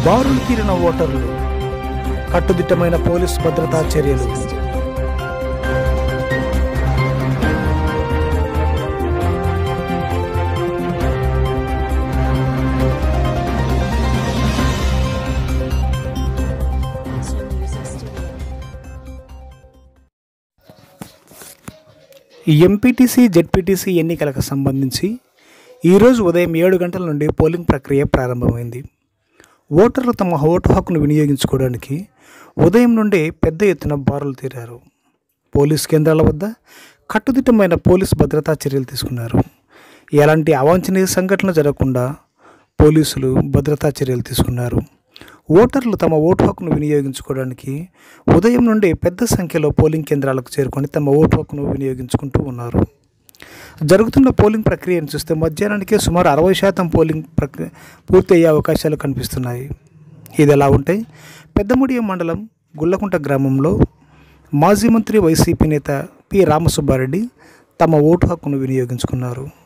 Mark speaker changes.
Speaker 1: బారులు తీరిన ఓటర్లు కట్టుదిట్టమైన పోలీసు భద్రతా చర్యలు ఎంపీటీసీ జెడ్పీటీసీ ఎన్నికలకు సంబంధించి ఈరోజు ఉదయం ఏడు గంటల నుండి పోలింగ్ ప్రక్రియ ప్రారంభమైంది ఓటర్లు తమ ఓటు హక్కును వినియోగించుకోవడానికి ఉదయం నుండే పెద్ద ఎత్తున బారులు తీరారు పోలీస్ కేంద్రాల వద్ద కట్టుదిట్టమైన పోలీస్ భద్రతా చర్యలు తీసుకున్నారు ఎలాంటి అవాంఛనీయ సంఘటనలు జరగకుండా పోలీసులు భద్రతా చర్యలు తీసుకున్నారు ఓటర్లు తమ ఓటు హక్కును వినియోగించుకోవడానికి ఉదయం నుండి పెద్ద సంఖ్యలో పోలింగ్ కేంద్రాలకు చేరుకొని తమ ఓటు హక్కును వినియోగించుకుంటూ ఉన్నారు జరుగుతున్న పోలింగ్ ప్రక్రియను చూస్తే మధ్యాహ్నానికే సుమారు అరవై శాతం పోలింగ్ ప్రక్రియ పూర్తి అయ్యే అవకాశాలు కనిపిస్తున్నాయి ఇది ఎలా ఉంటే పెద్దముడియం మండలం గుల్లకుంట గ్రామంలో మాజీ మంత్రి వైసీపీ నేత పి రామసుబ్బారెడ్డి తమ ఓటు హక్కును వినియోగించుకున్నారు